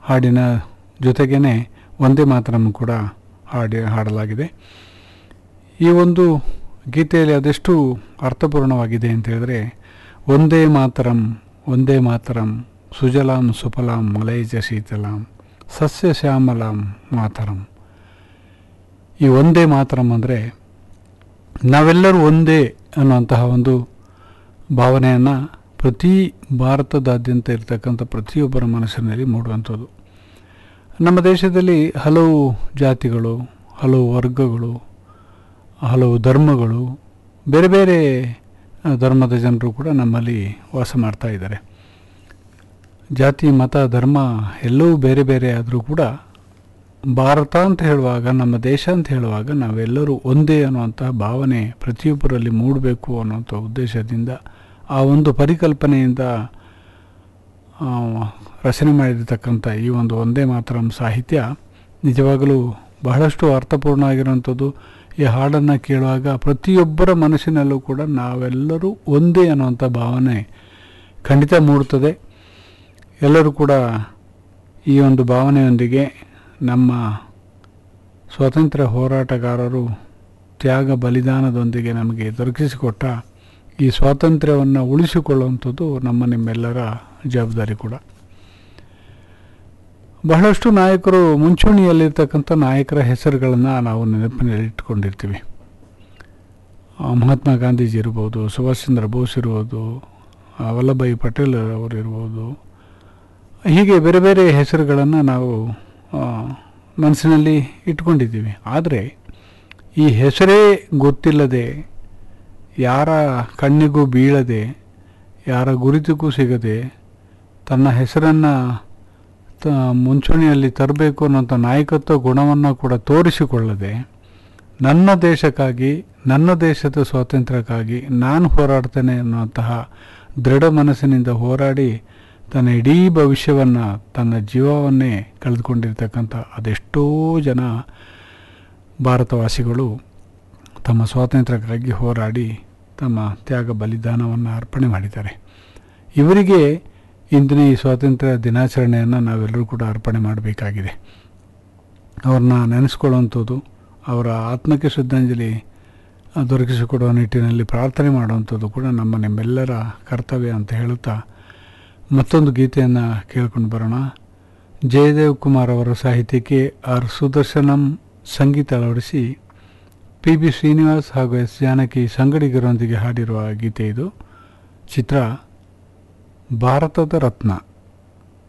ಹಾಡಿನ ಜೊತೆಗೇ ಒಂದೇ ಮಾತರಂ ಕೂಡ ಹಾಡಿ ಹಾಡಲಾಗಿದೆ ಈ ಒಂದು ಗೀತೆಯಲ್ಲಿ ಅದೆಷ್ಟು ಅರ್ಥಪೂರ್ಣವಾಗಿದೆ ಅಂತ ಹೇಳಿದ್ರೆ ಒಂದೇ ಮಾತರಂ ಒಂದೇ ಮಾತರಂ ಸುಜಲಾಂ ಸುಫಲಾಂ ಮಲೈಜ ಶೀತಲಾಂ ಸಸ್ಯ ಶ್ಯಾಮಲಾಂ ಮಾತರಂ ಈ ಒಂದೇ ಮಾತರಂ ಅಂದರೆ ನಾವೆಲ್ಲರೂ ಒಂದೇ ಅನ್ನುವಂತಹ ಒಂದು ಭಾವನೆಯನ್ನು ಪ್ರತಿ ಭಾರತದಾದ್ಯಂತ ಇರತಕ್ಕಂಥ ಪ್ರತಿಯೊಬ್ಬರ ಮನಸ್ಸಿನಲ್ಲಿ ಮೂಡುವಂಥದ್ದು ನಮ್ಮ ದೇಶದಲ್ಲಿ ಹಲವು ಜಾತಿಗಳು ಹಲವು ವರ್ಗಗಳು ಹಲವು ಧರ್ಮಗಳು ಬೇರೆ ಬೇರೆ ಆ, ಧರ್ಮದ ಜನರು ಕೂಡ ನಮ್ಮಲ್ಲಿ ವಾಸ ಮಾಡ್ತಾ ಇದ್ದಾರೆ ಜಾತಿ ಮತ ಧರ್ಮ ಎಲ್ಲವೂ ಬೇರೆ ಬೇರೆ ಆದರೂ ಕೂಡ ಭಾರತ ಅಂತ ಹೇಳುವಾಗ ನಮ್ಮ ದೇಶ ಅಂತ ಹೇಳುವಾಗ ನಾವೆಲ್ಲರೂ ಒಂದೇ ಅನ್ನುವಂತಹ ಭಾವನೆ ಪ್ರತಿಯೊಬ್ಬರಲ್ಲಿ ಮೂಡಬೇಕು ಅನ್ನುವಂಥ ಉದ್ದೇಶದಿಂದ ಆ ಒಂದು ಪರಿಕಲ್ಪನೆಯಿಂದ ಆ, ರಚನೆ ಮಾಡಿರ್ತಕ್ಕಂಥ ಈ ಒಂದು ಒಂದೇ ಮಾತರಂ ಸಾಹಿತ್ಯ ನಿಜವಾಗಲೂ ಬಹಳಷ್ಟು ಅರ್ಥಪೂರ್ಣವಾಗಿರುವಂಥದ್ದು ಈ ಹಾಡನ್ನು ಕೇಳುವಾಗ ಪ್ರತಿಯೊಬ್ಬರ ಮನಸ್ಸಿನಲ್ಲೂ ಕೂಡ ನಾವೆಲ್ಲರೂ ಒಂದೇ ಅನ್ನುವಂಥ ಭಾವನೆ ಖಂಡಿತ ಮೂಡುತ್ತದೆ ಎಲ್ಲರೂ ಕೂಡ ಈ ಒಂದು ಭಾವನೆಯೊಂದಿಗೆ ನಮ್ಮ ಸ್ವಾತಂತ್ರ್ಯ ಹೋರಾಟಗಾರರು ತ್ಯಾಗ ಬಲಿದಾನದೊಂದಿಗೆ ನಮಗೆ ದೊರಕಿಸಿಕೊಟ್ಟ ಈ ಸ್ವಾತಂತ್ರ್ಯವನ್ನು ಉಳಿಸಿಕೊಳ್ಳುವಂಥದ್ದು ನಮ್ಮ ನಿಮ್ಮೆಲ್ಲರ ಜವಾಬ್ದಾರಿ ಕೂಡ ಬಹಳಷ್ಟು ನಾಯಕರು ಮುಂಚೂಣಿಯಲ್ಲಿರ್ತಕ್ಕಂಥ ನಾಯಕರ ಹೆಸರುಗಳನ್ನು ನಾವು ನೆನಪಿನಲ್ಲಿಟ್ಕೊಂಡಿರ್ತೀವಿ ಆ, ಮಹಾತ್ಮ ಗಾಂಧೀಜಿ ಇರ್ಬೋದು ಸುಭಾಷ್ ಚಂದ್ರ ಬೋಸ್ ಇರ್ಬೋದು ಆ, ವಲ್ಲಭಾಯಿ ಪಟೇಲ್ ಅವರು ಇರ್ಬೋದು ಹೀಗೆ ಬೇರೆ ಬೇರೆ ಹೆಸರುಗಳನ್ನು ನಾವು ಆ, ಮನಸ್ಸಿನಲ್ಲಿ ಇಟ್ಕೊಂಡಿದ್ದೀವಿ ಆದರೆ ಈ ಹೆಸರೇ ಗೊತ್ತಿಲ್ಲದೆ ಯಾರ ಕಣ್ಣಿಗೂ ಬೀಳದೆ ಯಾರ ಗುರುತಿಗೂ ಸಿಗದೆ ತನ್ನ ಹೆಸರನ್ನು ತ ಮುಂಚೂಣಿಯಲ್ಲಿ ತರಬೇಕು ಅನ್ನೋಂಥ ನಾಯಕತ್ವ ಗುಣವನ್ನು ಕೂಡ ತೋರಿಸಿಕೊಳ್ಳದೆ ನನ್ನ ದೇಶಕ್ಕಾಗಿ ನನ್ನ ದೇಶದ ಸ್ವಾತಂತ್ರ್ಯಕ್ಕಾಗಿ ನಾನು ಹೋರಾಡ್ತೇನೆ ಅನ್ನುವಂತಹ ದೃಢ ಮನಸ್ಸಿನಿಂದ ಹೋರಾಡಿ ತನ್ನ ಇಡೀ ಭವಿಷ್ಯವನ್ನು ತನ್ನ ಜೀವವನ್ನೇ ಕಳೆದುಕೊಂಡಿರ್ತಕ್ಕಂಥ ಅದೆಷ್ಟೋ ಜನ ಭಾರತವಾಸಿಗಳು ತಮ್ಮ ಸ್ವಾತಂತ್ರ್ಯಕ್ಕಾಗಿ ಹೋರಾಡಿ ತಮ್ಮ ತ್ಯಾಗ ಬಲಿದಾನವನ್ನು ಅರ್ಪಣೆ ಮಾಡಿದ್ದಾರೆ ಇವರಿಗೆ ಇಂದಿನ ಈ ಸ್ವಾತಂತ್ರ್ಯ ದಿನಾಚರಣೆಯನ್ನು ನಾವೆಲ್ಲರೂ ಕೂಡ ಅರ್ಪಣೆ ಮಾಡಬೇಕಾಗಿದೆ ಅವ್ರನ್ನ ನೆನೆಸ್ಕೊಳ್ಳುವಂಥದ್ದು ಅವರ ಆತ್ಮಕ್ಕೆ ಶ್ರದ್ಧಾಂಜಲಿ ಆ, ದೊರಕಿಸಿಕೊಡುವ ನಿಟ್ಟಿನಲ್ಲಿ ಪ್ರಾರ್ಥನೆ ಮಾಡುವಂಥದ್ದು ಕೂಡ ನಮ್ಮ ನಿಮ್ಮೆಲ್ಲರ ಕರ್ತವ್ಯ ಅಂತ ಹೇಳುತ್ತಾ ಮತ್ತೊಂದು ಗೀತೆಯನ್ನು ಕೇಳ್ಕೊಂಡು ಬರೋಣ ಜಯದೇವ್ ಕುಮಾರ್ ಅವರ ಸಾಹಿತ್ಯಕ್ಕೆ ಆರ್ ಸುದರ್ಶನಂ ಸಂಗೀತ ಅಳವಡಿಸಿ ಪಿ ಬಿ ಶ್ರೀನಿವಾಸ್ ಹಾಗೂ ಎಸ್ ಜಾನಕಿ ಸಂಗಡಿಗರೊಂದಿಗೆ ಹಾಡಿರುವ ಗೀತೆ ಇದು ಚಿತ್ರ ಭಾರತದ ರತ್ನ